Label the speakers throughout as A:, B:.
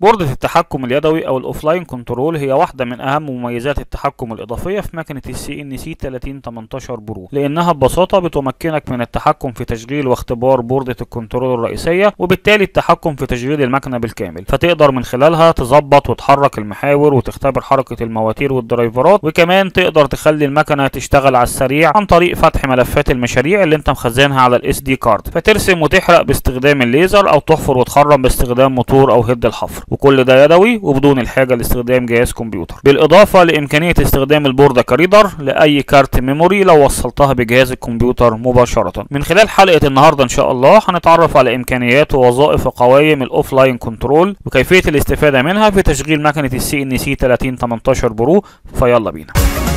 A: بوردة التحكم اليدوي أو الأوفلاين كنترول هي واحدة من أهم مميزات التحكم الإضافية في مكنة السي إن سي 3018 برو لأنها ببساطة بتمكنك من التحكم في تشغيل واختبار بوردة الكنترول الرئيسية وبالتالي التحكم في تشغيل المكنة بالكامل فتقدر من خلالها تظبط وتحرك المحاور وتختبر حركة المواتير والدرايفرات وكمان تقدر تخلي المكنة تشتغل على السريع عن طريق فتح ملفات المشاريع اللي انت مخزنها على الاس دي كارد فترسم وتحرق باستخدام الليزر أو تحفر وتخرم باستخدام موتور أو هد الحفر وكل ده يدوي وبدون الحاجة لاستخدام جهاز كمبيوتر بالإضافة لإمكانية استخدام البوردة كريدر لأي كارت ميموري لو وصلتها بجهاز الكمبيوتر مباشرة من خلال حلقة النهاردة إن شاء الله هنتعرف على إمكانيات ووظائف وقوائم الأوفلاين كنترول وكيفية الاستفادة منها في تشغيل مكنة السي إن سي 3018 برو فيلا بينا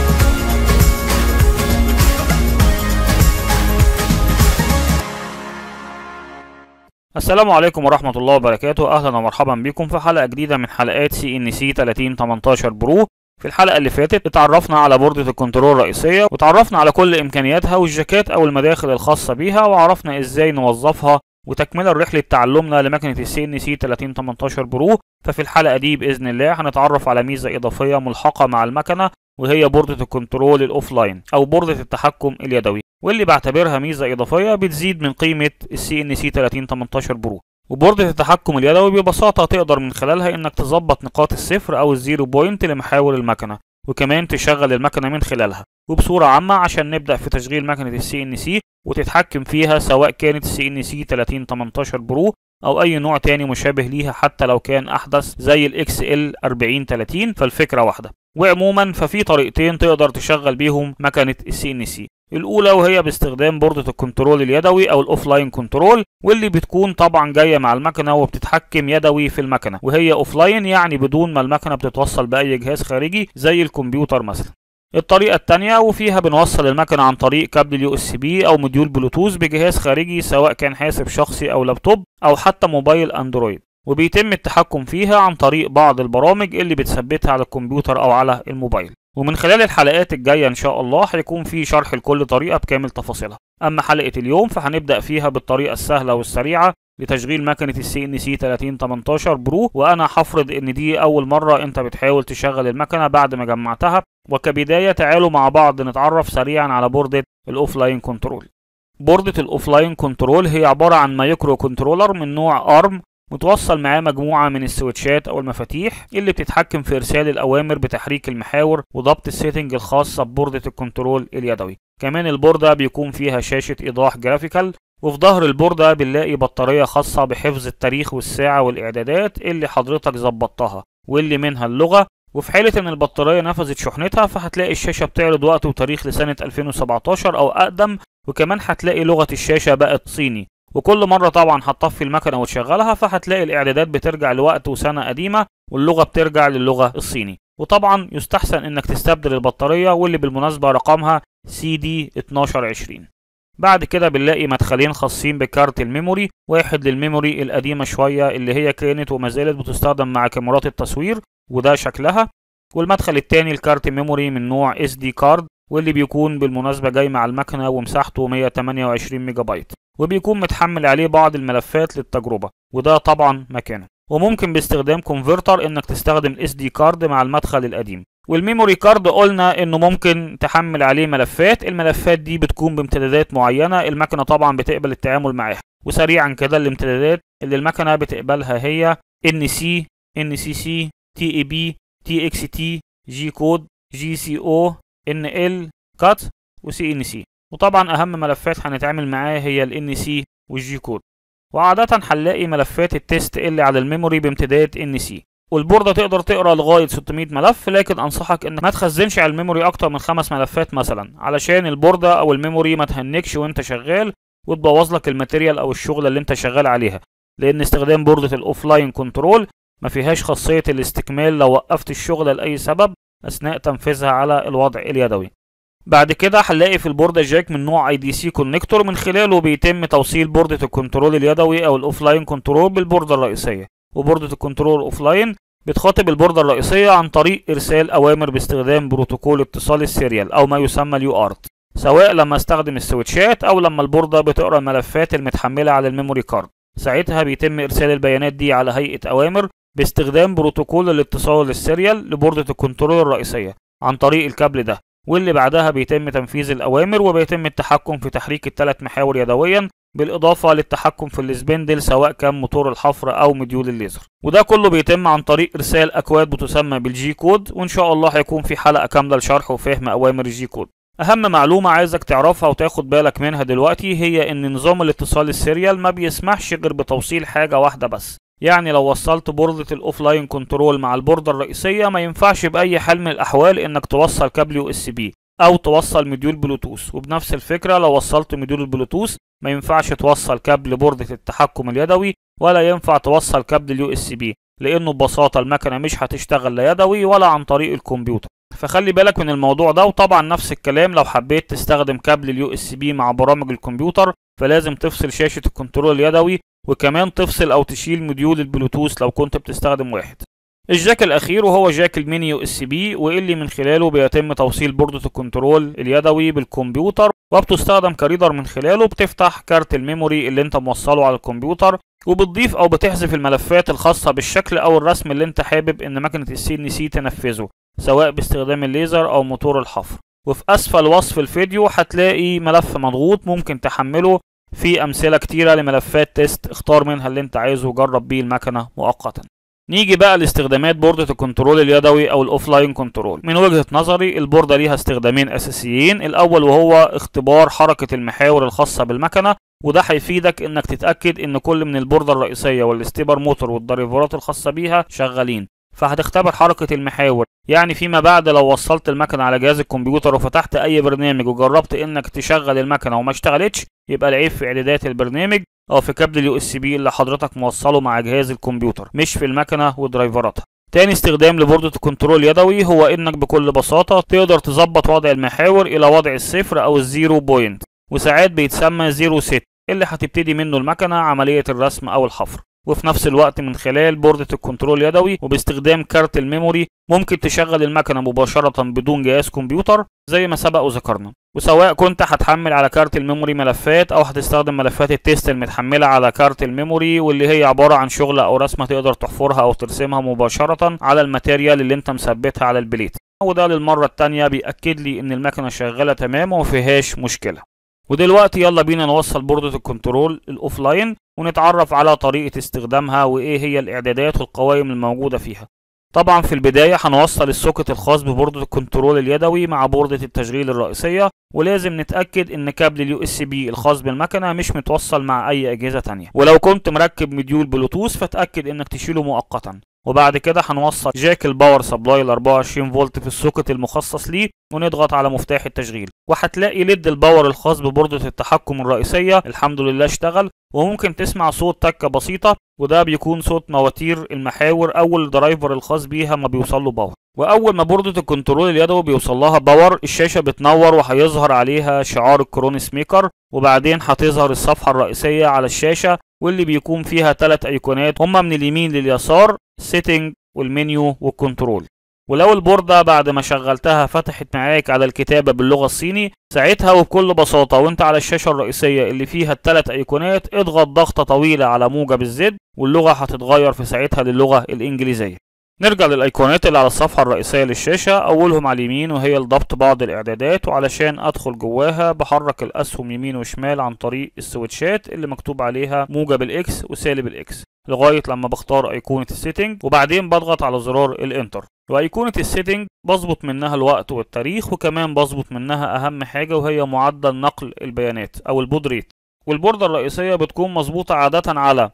A: السلام عليكم ورحمة الله وبركاته أهلا ومرحبا بكم في حلقة جديدة من حلقات سي ان سي 3018 برو في الحلقة اللي فاتت اتعرفنا على بوردة الكنترول الرئيسية وتعرفنا على كل إمكانياتها والجاكات أو المداخل الخاصة بيها وعرفنا إزاي نوظفها وتكملة رحلة تعلمنا لمكنة السي ان سي 3018 برو ففي الحلقة دي بإذن الله هنتعرف على ميزة إضافية ملحقة مع المكنة وهي بوردة الكنترول الأوفلاين أو بوردة التحكم اليدوي واللي بعتبرها ميزة إضافية بتزيد من قيمة السي ان سي 3018 برو وبوردة التحكم اليدوي ببساطة تقدر من خلالها انك تظبط نقاط الصفر او الزيرو بوينت لمحاور المكنة وكمان تشغل المكنة من خلالها وبصورة عامة عشان نبدأ في تشغيل مكنة السي ان سي وتتحكم فيها سواء كانت السي ان سي 3018 برو او اي نوع تاني مشابه ليها حتى لو كان احدث زي الاكس ال 4030 فالفكرة واحدة وعموما ففي طريقتين تقدر تشغل بيهم مكنة السي ان سي الاولى وهي باستخدام بوردة الكنترول اليدوي او الاوفلاين كنترول واللي بتكون طبعا جاية مع المكنة وبتتحكم يدوي في المكنة وهي اوفلاين يعني بدون ما المكنة بتتوصل باي جهاز خارجي زي الكمبيوتر مثلا الطريقة التانية وفيها بنوصل المكنة عن طريق كابل اليو اس بي او موديول بلوتوث بجهاز خارجي سواء كان حاسب شخصي او لابتوب او حتى موبايل اندرويد وبيتم التحكم فيها عن طريق بعض البرامج اللي بتثبتها على الكمبيوتر او على الموبايل ومن خلال الحلقات الجاية إن شاء الله هيكون في شرح لكل طريقة بكامل تفاصيلها أما حلقة اليوم فهنبدأ فيها بالطريقة السهلة والسريعة لتشغيل مكنة السي ان سي 3018 برو وأنا هفرض إن دي أول مرة أنت بتحاول تشغل المكنة بعد ما جمعتها وكبداية تعالوا مع بعض نتعرف سريعا على بوردة الأوفلاين كنترول بوردة الأوفلاين كنترول هي عبارة عن مايكرو كنترولر من نوع أرم متوصل معاه مجموعة من السويتشات أو المفاتيح اللي بتتحكم في إرسال الأوامر بتحريك المحاور وضبط السيتنج الخاصة ببوردة الكنترول اليدوي كمان البوردة بيكون فيها شاشة إيضاح جرافيكال وفي ظهر البوردة بنلاقي بطارية خاصة بحفظ التاريخ والساعة والإعدادات اللي حضرتك ظبطتها واللي منها اللغة وفي حالة إن البطارية نفذت شحنتها فهتلاقي الشاشة بتعرض وقت وتاريخ لسنة 2017 أو أقدم وكمان هتلاقي لغة الشاشة بقت صيني وكل مرة طبعا هتطفي المكنة وتشغلها فهتلاقي الإعدادات بترجع لوقت وسنة قديمة واللغة بترجع للغة الصيني وطبعا يستحسن إنك تستبدل البطارية واللي بالمناسبة رقمها سي دي 1220 بعد كده بنلاقي مدخلين خاصين بكارت الميموري واحد للميموري القديمة شوية اللي هي كانت وما زالت بتستخدم مع كاميرات التصوير وده شكلها والمدخل التاني الكارت ميموري من نوع اس دي كارد واللي بيكون بالمناسبة جاي مع المكنة ومساحته 128 ميجا بايت وبيكون متحمل عليه بعض الملفات للتجربة وده طبعا مكانه وممكن باستخدام كونفرتر انك تستخدم الاس دي كارد مع المدخل القديم والميموري كارد قلنا انه ممكن تحمل عليه ملفات الملفات دي بتكون بامتدادات معينة المكنة طبعا بتقبل التعامل معاها وسريعا كده الامتدادات اللي المكنة بتقبلها هي NC NCC TEB TXT G كود GCO NL كات وسي ان سي وطبعا اهم ملفات هنتعامل معاه هي ال ان سي والجي كود وعادة هنلاقي ملفات التست اللي على الميموري بامتداد ان سي والبوردة تقدر تقرا لغاية 600 ملف لكن انصحك انك ما تخزنش على الميموري اكتر من خمس ملفات مثلا علشان البوردة او الميموري ما تهنكش وانت شغال وتبوظ لك الماتيريال او الشغلة اللي انت شغال عليها لان استخدام بوردة الاوفلاين كنترول ما فيهاش خاصية الاستكمال لو وقفت الشغل لأي سبب أثناء تنفيذها على الوضع اليدوي بعد كده هنلاقي في البوردة جاك من نوع اي دي سي كونكتور من خلاله بيتم توصيل بوردة الكنترول اليدوي او الاوفلاين كنترول بالبوردة الرئيسية وبوردة الكنترول اوفلاين بتخاطب البوردة الرئيسية عن طريق ارسال اوامر باستخدام بروتوكول اتصال السيريال او ما يسمى اليو ارت سواء لما استخدم السويتشات او لما البوردة بتقرا الملفات المتحملة على الميموري كارد ساعتها بيتم ارسال البيانات دي على هيئة اوامر باستخدام بروتوكول الاتصال السيريال لبوردة الكنترول الرئيسية عن طريق الكابل ده واللي بعدها بيتم تنفيذ الأوامر وبيتم التحكم في تحريك الثلاث محاور يدويا بالإضافة للتحكم في السبندل سواء كان موتور الحفر أو مديول الليزر وده كله بيتم عن طريق إرسال أكواد بتسمى بالجي كود وإن شاء الله هيكون في حلقة كاملة لشرح وفهم أوامر الجي كود أهم معلومة عايزك تعرفها وتاخد بالك منها دلوقتي هي إن نظام الاتصال السيريال ما بيسمحش غير بتوصيل حاجة واحدة بس يعني لو وصلت بوردة الاوفلاين كنترول مع البوردة الرئيسية ما ينفعش بأي حال من الأحوال إنك توصل كابل يو اس بي أو توصل مديول بلوتوث وبنفس الفكرة لو وصلت مديول البلوتوث ما ينفعش توصل كابل بوردة التحكم اليدوي ولا ينفع توصل كابل اليو اس بي لأنه ببساطة المكنة مش هتشتغل لا يدوي ولا عن طريق الكمبيوتر فخلي بالك من الموضوع ده وطبعا نفس الكلام لو حبيت تستخدم كابل اليو اس بي مع برامج الكمبيوتر فلازم تفصل شاشة الكنترول اليدوي وكمان تفصل او تشيل مديول البلوتوث لو كنت بتستخدم واحد الجاك الاخير وهو جاك الميني يو اس بي واللي من خلاله بيتم توصيل بوردة الكنترول اليدوي بالكمبيوتر وبتستخدم كريدر من خلاله بتفتح كارت الميموري اللي انت موصله على الكمبيوتر وبتضيف او بتحذف الملفات الخاصة بالشكل او الرسم اللي انت حابب ان مكنة السي ان سي تنفذه سواء باستخدام الليزر او موتور الحفر وفي اسفل وصف الفيديو هتلاقي ملف مضغوط ممكن تحمله في امثله كتيره لملفات تيست اختار منها اللي انت عايزه وجرب بيه المكنه مؤقتا نيجي بقى لاستخدامات بوردة الكنترول اليدوي او الاوفلاين كنترول من وجهة نظري البوردة ليها استخدامين اساسيين الاول وهو اختبار حركة المحاور الخاصة بالمكنة وده هيفيدك انك تتأكد ان كل من البوردة الرئيسية والستيبر موتور والدريفرات الخاصة بيها شغالين فهتختبر حركة المحاور يعني فيما بعد لو وصلت المكنة على جهاز الكمبيوتر وفتحت اي برنامج وجربت انك تشغل المكنة وما اشتغلتش يبقى العيب في اعدادات البرنامج او في كابل اليو اس بي اللي حضرتك موصله مع جهاز الكمبيوتر مش في المكنة ودرايفراتها تاني استخدام لبوردة الكنترول يدوي هو انك بكل بساطة تقدر تظبط وضع المحاور الى وضع الصفر او الزيرو بوينت وساعات بيتسمى زيرو ست اللي هتبتدي منه المكنة عملية الرسم او الحفر وفي نفس الوقت من خلال بوردة الكنترول يدوي وباستخدام كارت الميموري ممكن تشغل المكنة مباشرة بدون جهاز كمبيوتر زي ما سبق وذكرنا وسواء كنت هتحمل على كارت الميموري ملفات او هتستخدم ملفات التيست المتحملة على كارت الميموري واللي هي عبارة عن شغلة او رسمة تقدر تحفرها او ترسمها مباشرة على الماتيريال اللي انت مثبتها على البليت وده للمرة التانية بيأكد لي ان المكنة شغالة تمام ومفيهاش مشكلة ودلوقتي يلا بينا نوصل بوردة الكنترول الاوفلاين ونتعرف على طريقة استخدامها وايه هي الاعدادات والقوائم الموجودة فيها طبعا في البداية هنوصل السوكت الخاص ببوردة الكنترول اليدوي مع بوردة التشغيل الرئيسية ولازم نتأكد ان كابل اليو اس بي الخاص بالمكنة مش متوصل مع اي اجهزة تانية ولو كنت مركب مديول بلوتوث فتأكد انك تشيله مؤقتا وبعد كده هنوصل جاك الباور سبلاي ل 24 فولت في السوكت المخصص ليه ونضغط على مفتاح التشغيل وهتلاقي ليد الباور الخاص ببوردة التحكم الرئيسية الحمد لله اشتغل وممكن تسمع صوت تكة بسيطة وده بيكون صوت مواتير المحاور او الدرايفر الخاص بيها ما بيوصل له باور واول ما بوردة الكنترول اليدوي بيوصل لها باور الشاشة بتنور وهيظهر عليها شعار الكرونس ميكر وبعدين هتظهر الصفحة الرئيسية على الشاشة واللي بيكون فيها ثلاث ايقونات هما من اليمين لليسار سيتنج والمنيو والكنترول ولو البوردة بعد ما شغلتها فتحت معاك على الكتابة باللغة الصيني ساعتها وبكل بساطة وانت على الشاشة الرئيسية اللي فيها الثلاث ايقونات اضغط ضغطة طويلة على موجب الزد واللغة هتتغير في ساعتها للغة الانجليزية نرجع للايقونات اللي على الصفحة الرئيسية للشاشة اولهم على اليمين وهي لضبط بعض الاعدادات وعلشان ادخل جواها بحرك الاسهم يمين وشمال عن طريق السويتشات اللي مكتوب عليها موجب الاكس وسالب الاكس لغاية لما بختار ايقونة السيتنج وبعدين بضغط على زرار الانتر وايقونة السيتنج بظبط منها الوقت والتاريخ وكمان بظبط منها اهم حاجة وهي معدل نقل البيانات او البود ريت والبوردة الرئيسية بتكون مظبوطة عادة على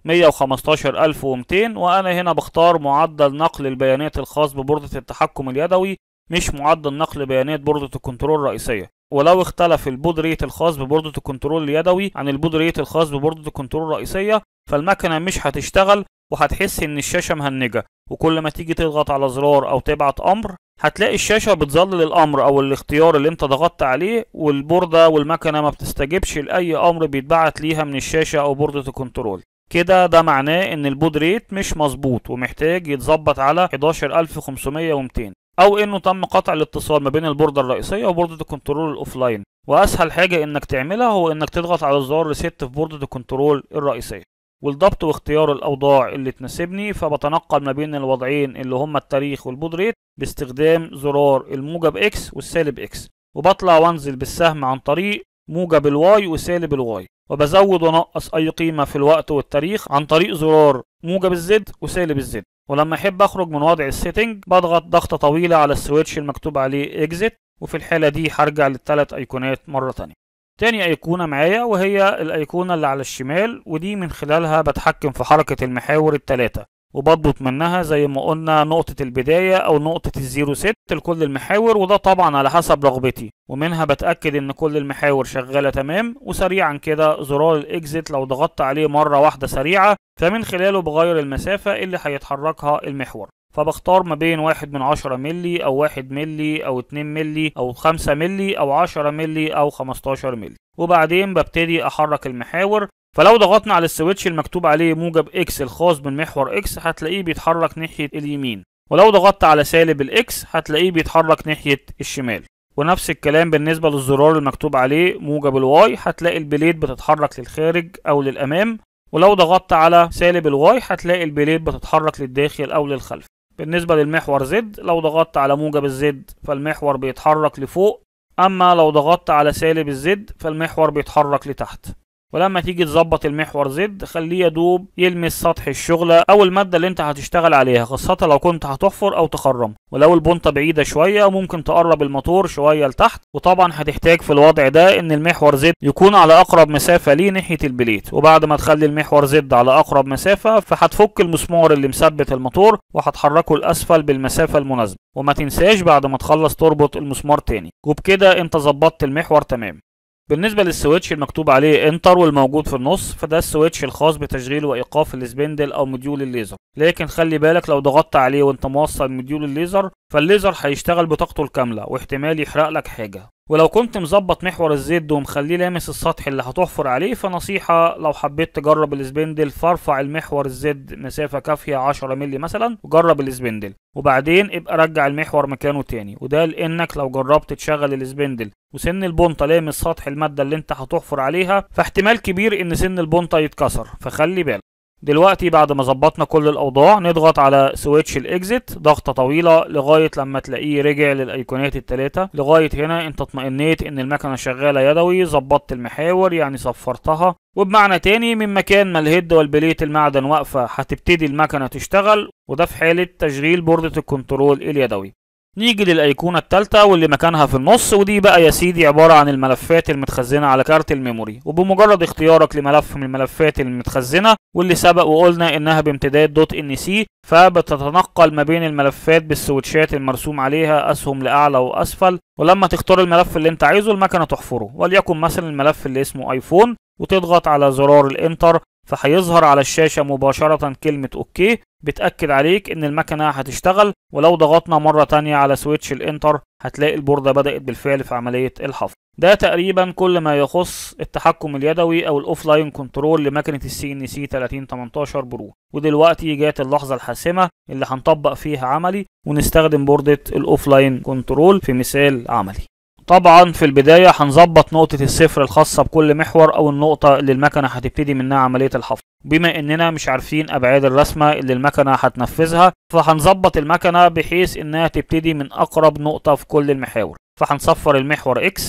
A: 115200 وأنا هنا بختار معدل نقل البيانات الخاص ببوردة التحكم اليدوي مش معدل نقل بيانات بوردة الكنترول الرئيسية ولو اختلف البود ريت الخاص ببوردة الكنترول اليدوي عن البود ريت الخاص ببوردة الكنترول الرئيسية فالمكنة مش هتشتغل وهتحس ان الشاشة مهنجة وكل ما تيجي تضغط على زرار او تبعت امر هتلاقي الشاشة بتظلل الامر او الاختيار اللي انت ضغطت عليه والبوردة والمكنة ما بتستجيبش لاي امر بيتبعت ليها من الشاشة او بوردة الكنترول كده ده معناه ان البود ريت مش مظبوط ومحتاج يتظبط على 11500 و200 او انه تم قطع الاتصال ما بين البوردة الرئيسية وبوردة الكنترول الاوفلاين واسهل حاجة انك تعملها هو انك تضغط على زرار ريست في بوردة الكنترول الرئيسية والضبط واختيار الاوضاع اللي تناسبني فبتنقل ما بين الوضعين اللي هما التاريخ والبود ريت باستخدام زرار الموجب اكس والسالب اكس وبطلع وانزل بالسهم عن طريق موجب الواي وسالب الواي وبزود وانقص اي قيمة في الوقت والتاريخ عن طريق زرار موجب الزد وسالب الزد ولما احب اخرج من وضع السيتنج بضغط ضغطة طويلة على السويتش المكتوب عليه اكزيت وفي الحالة دي هرجع للثلاث ايقونات مرة تانية تاني ايقونة معايا وهي الايقونة اللي على الشمال ودي من خلالها بتحكم في حركة المحاور التلاتة وبضبط منها زي ما قلنا نقطة البداية أو نقطة الزيرو ست لكل المحاور وده طبعا على حسب رغبتي ومنها بتأكد إن كل المحاور شغالة تمام وسريعا كده زرار الإكزيت لو ضغطت عليه مرة واحدة سريعة فمن خلاله بغير المسافة اللي هيتحركها المحور فبختار ما بين واحد من عشرة ملي أو واحد ملي أو اتنين ملي أو خمسة ملي أو عشرة ملي أو خمستاشر ملي وبعدين ببتدي أحرك المحاور فلو ضغطنا على السويتش المكتوب عليه موجب اكس الخاص بالمحور اكس هتلاقيه بيتحرك ناحية اليمين ولو ضغطت على سالب الاكس هتلاقيه بيتحرك ناحية الشمال ونفس الكلام بالنسبة للزرار المكتوب عليه موجب الواي هتلاقي البليد بتتحرك للخارج او للامام ولو ضغطت على سالب الواي هتلاقي البليد بتتحرك للداخل او للخلف بالنسبة للمحور زد لو ضغطت على موجب الزد فالمحور بيتحرك لفوق اما لو ضغطت على سالب الزد فالمحور بيتحرك لتحت ولما تيجي تظبط المحور زد خليه يدوب يلمس سطح الشغلة او المادة اللي انت هتشتغل عليها خاصة لو كنت هتحفر او تخرم ولو البنطة بعيدة شوية ممكن تقرب الموتور شوية لتحت وطبعا هتحتاج في الوضع ده ان المحور زد يكون على اقرب مسافة ليه ناحية البليت وبعد ما تخلي المحور زد على اقرب مسافة فهتفك المسمار اللي مثبت الموتور وهتحركه لاسفل بالمسافة المناسبة وما تنساش بعد ما تخلص تربط المسمار تاني وبكده انت ظبطت المحور تمام بالنسبة للسويتش المكتوب عليه انتر والموجود في النص فده السويتش الخاص بتشغيل وايقاف السبندل او موديول الليزر لكن خلي بالك لو ضغطت عليه وانت موصل موديول الليزر فالليزر هيشتغل بطاقته الكاملة واحتمال يحرق لك حاجة ولو كنت مظبط محور الزد ومخليه لامس السطح اللي هتحفر عليه فنصيحة لو حبيت تجرب السبندل فارفع المحور الزد مسافة كافية 10 مللي مثلا وجرب السبندل وبعدين ابقى رجع المحور مكانه تاني وده لانك لو جربت تشغل السبندل وسن البنطة لامس سطح المادة اللي انت هتحفر عليها فاحتمال كبير ان سن البنطة يتكسر فخلي بالك دلوقتي بعد ما ظبطنا كل الاوضاع نضغط على سويتش الاكزيت ضغطة طويلة لغاية لما تلاقيه رجع للايقونات التلاتة لغاية هنا انت اطمئنيت ان المكنة شغالة يدوي ظبطت المحاور يعني صفرتها وبمعنى تاني من مكان ما الهيد والبليت المعدن واقفة هتبتدي المكنة تشتغل وده في حالة تشغيل بوردة الكنترول اليدوي نيجي للأيقونة التالتة واللي مكانها في النص ودي بقى يا سيدي عبارة عن الملفات المتخزنة على كارت الميموري وبمجرد اختيارك لملف من الملفات المتخزنة واللي سبق وقلنا إنها بامتداد دوت ان سي فبتتنقل ما بين الملفات بالسويتشات المرسوم عليها أسهم لأعلى وأسفل ولما تختار الملف اللي أنت عايزه المكنة تحفره وليكن مثلا الملف اللي اسمه ايفون وتضغط على زرار الانتر فهيظهر على الشاشة مباشرة كلمة اوكي بتأكد عليك ان المكنة هتشتغل ولو ضغطنا مرة تانية على سويتش الانتر هتلاقي البوردة بدأت بالفعل في عملية الحفر ده تقريبا كل ما يخص التحكم اليدوي او الاوفلاين كنترول لمكنة السي ان سي 3018 برو ودلوقتي جات اللحظة الحاسمة اللي هنطبق فيها عملي ونستخدم بوردة الاوفلاين كنترول في مثال عملي طبعا في البداية هنظبط نقطة الصفر الخاصة بكل محور أو النقطة اللي المكنة هتبتدي منها عملية الحفر بما إننا مش عارفين أبعاد الرسمة اللي المكنة هتنفذها فهنظبط المكنة بحيث إنها تبتدي من أقرب نقطة في كل المحاور فهنصفر المحور X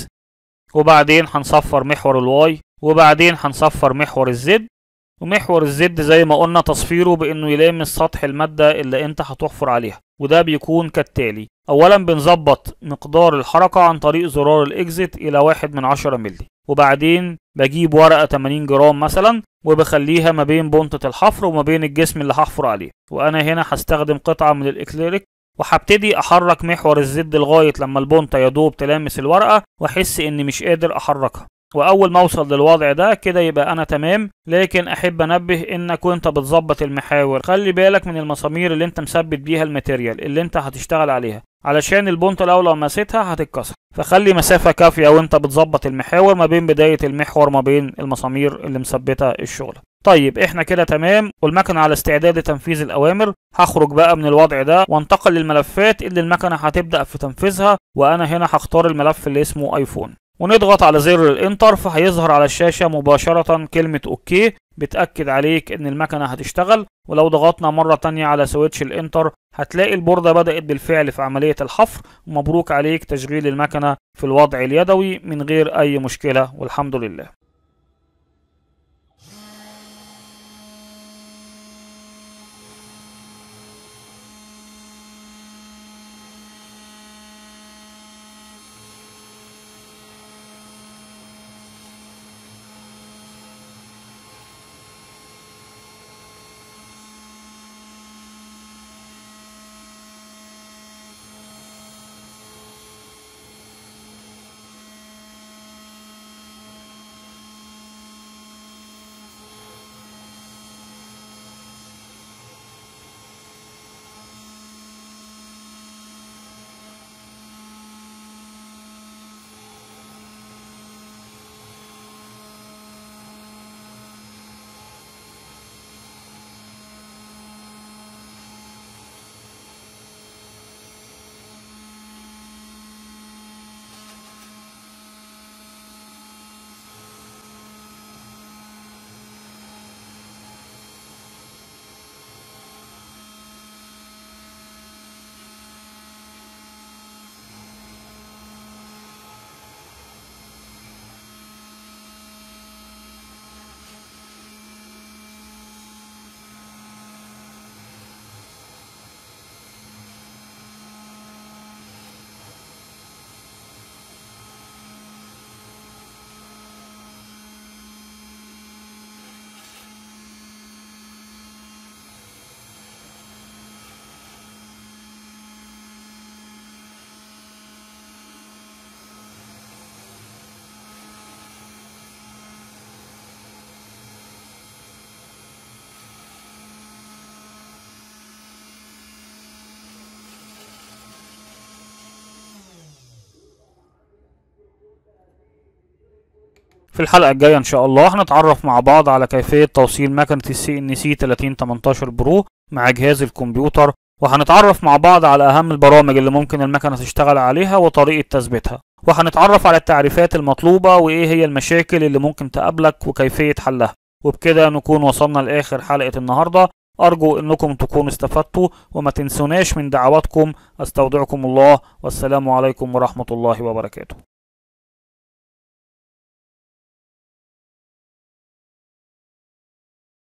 A: وبعدين هنصفر محور الواي وبعدين هنصفر محور الزد ومحور الزد زي ما قلنا تصفيره بانه يلامس سطح المادة اللي انت هتحفر عليها وده بيكون كالتالي اولا بنظبط مقدار الحركة عن طريق زرار الاكزيت الى واحد من عشرة ملي وبعدين بجيب ورقة 80 جرام مثلا وبخليها ما بين بنطة الحفر وما بين الجسم اللي هحفر عليه وانا هنا هستخدم قطعة من الاكليريك وهبتدي احرك محور الزد لغاية لما البنطة يدوب تلامس الورقة واحس اني مش قادر احركها واول ما اوصل للوضع ده كده يبقى انا تمام لكن احب انبه انك وانت بتظبط المحاور خلي بالك من المسامير اللي انت مثبت بيها الماتيريال اللي انت هتشتغل عليها علشان البونت لو لمستها هتتكسر فخلي مسافة كافية وانت بتظبط المحاور ما بين بداية المحور ما بين المسامير اللي مثبتة الشغل طيب احنا كده تمام والمكنة على استعداد لتنفيذ الاوامر هخرج بقى من الوضع ده وانتقل للملفات اللي المكنة هتبدأ في تنفيذها وانا هنا هختار الملف اللي اسمه ايفون ونضغط على زر الانتر فهيظهر على الشاشة مباشرة كلمة اوكي بتأكد عليك ان المكنة هتشتغل ولو ضغطنا مرة تانية على سويتش الانتر هتلاقي البوردة بدأت بالفعل في عملية الحفر ومبروك عليك تشغيل المكنة في الوضع اليدوي من غير اي مشكلة والحمد لله في الحلقة الجاية إن شاء الله هنتعرف مع بعض على كيفية توصيل مكنة السي ان سي 3018 برو مع جهاز الكمبيوتر وهنتعرف مع بعض على أهم البرامج اللي ممكن المكنة تشتغل عليها وطريقة تثبيتها وهنتعرف على التعريفات المطلوبة وإيه هي المشاكل اللي ممكن تقابلك وكيفية حلها وبكده نكون وصلنا لآخر حلقة النهاردة أرجو أنكم تكونوا استفدتوا وما تنسوناش من دعواتكم أستودعكم الله والسلام عليكم ورحمة الله وبركاته